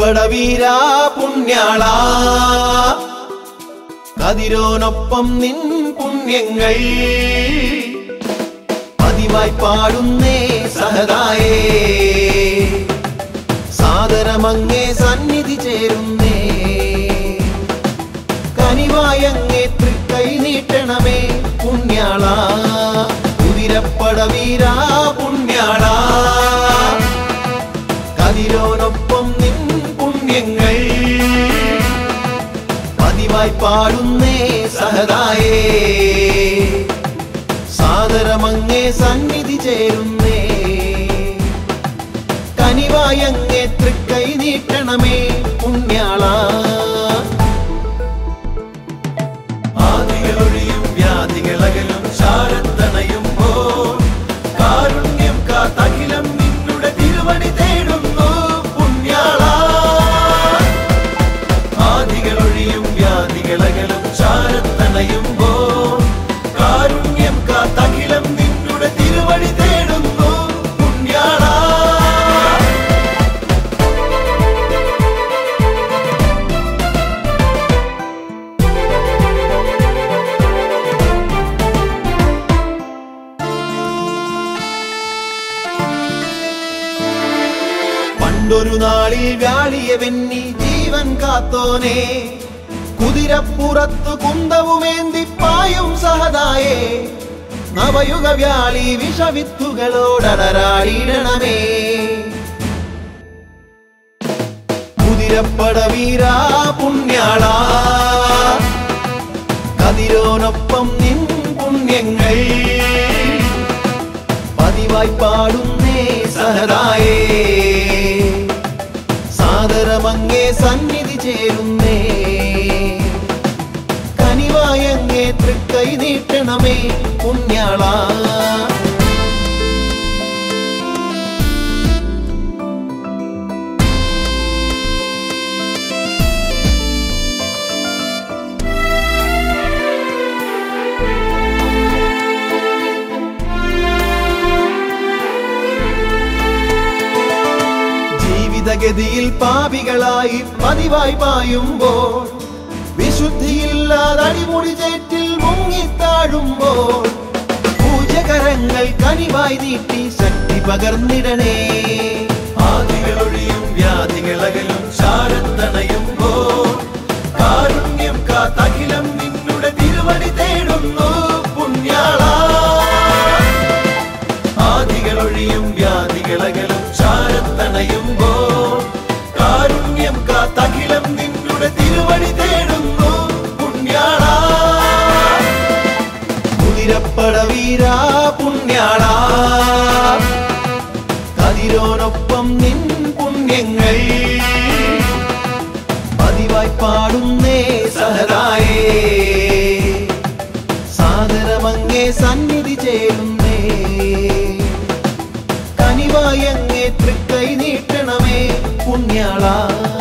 കുതിരപ്പടവീരാ പുണ്യാള കതിരോനൊപ്പം നിൻ പുണ്യങ്ങൾ പതിവായി പാടുന്നേ സഹതായേ സാദരമങ്ങേ സന്നിധി ചേരുന്നേ കനിവായങ്ങേ തൃക്കൈ നീട്ടണമേ പുണ്യാള കുതിരപ്പടവീരാ പുണ്യാള കതിരോനൊപ്പം നിൻ പുണ്യങ്ങൾ പതിവായി പാടുന്നേ സഹതായേ സാദരമങ്ങേ സന്നിധി ചേരുന്നേ കനിവായങ്ങേ തൃക്കൈ നീട്ടണമേ പുണ്യാള ആദികളൊഴിയും വ്യാധികളകലും ശാരത്തണയുമ്പോ കാരുണ്യം കാത്തഖിലം നിന്നുടെ തിരുവടി തേടുന്നു പുണ്യാള ആദികളൊഴിയും വ്യാധികളകലും ശാരത്തണയുമ്പോ കാരുണ്യം കാത്തഖിലം നിന്നുടെ തിരുവടി തേടുന്നു പുണ്യാള പണ്ടൊരു നാളിൽ വ്യാളിയ വെന്നി ജീവൻ കാത്തോനെ കുതിരപ്പുറത്തു കുന്തവുമേന്തി പായും സഹതായേ നവയുഗ വ്യാളി വിഷവിത്തുകളോടലരാടിയിടണമേ കുതിരപ്പടവീരാ പുണ്യാള കതിരോനൊപ്പം നിൻ പുണ്യങ്ങൾ പതിവായി പാടുന്നേ സഹതായേ സാദരമങ്ങേ സന്നിധി ചേരുന്നേ കനിവായങ്ങേ തൃക്കൈ നീട്ടണമേ പുണ്യാള ജീവിതഗതിയിൽ പാപികളായി പതിവായി പായുമ്പോൾ വിശുദ്ധിയില്ലാതെ അടിമുടി ചേറ്റിൽ മുങ്ങിത്താഴുമ്പോൾ പൂജകരങ്ങൾ കനിവായി നീട്ടി ശക്തി പകർന്നിടണേ ആദികളൊഴിയും വ്യാധികളകലും ശാരത്തണയുമ്പോൾ കാരുണ്യം കാത്തഖിലം നിന്നുടെ തിരുവടി തേടുന്നു പുണ്യാള ആദികളൊഴിയും വ്യാധികളകലും ശാരത്തണയുമ്പോ കാരുണ്യം കാത്തഖിലം നിന്നുടെ തിരുവടി തേടുന്നു പുണ്യാള കുതിരപ്പടവീരാ പുണ്യാള കതിരോനൊപ്പം നിൻ പുണ്യങ്ങൾ പതിവായി പാടുന്നേ സഹതായേ സാദരമങ്ങേ സന്നിധി ചേരുന്നേ കനിവായങ്ങേ തൃക്കൈ നീട്ടണമേ പുണ്യാള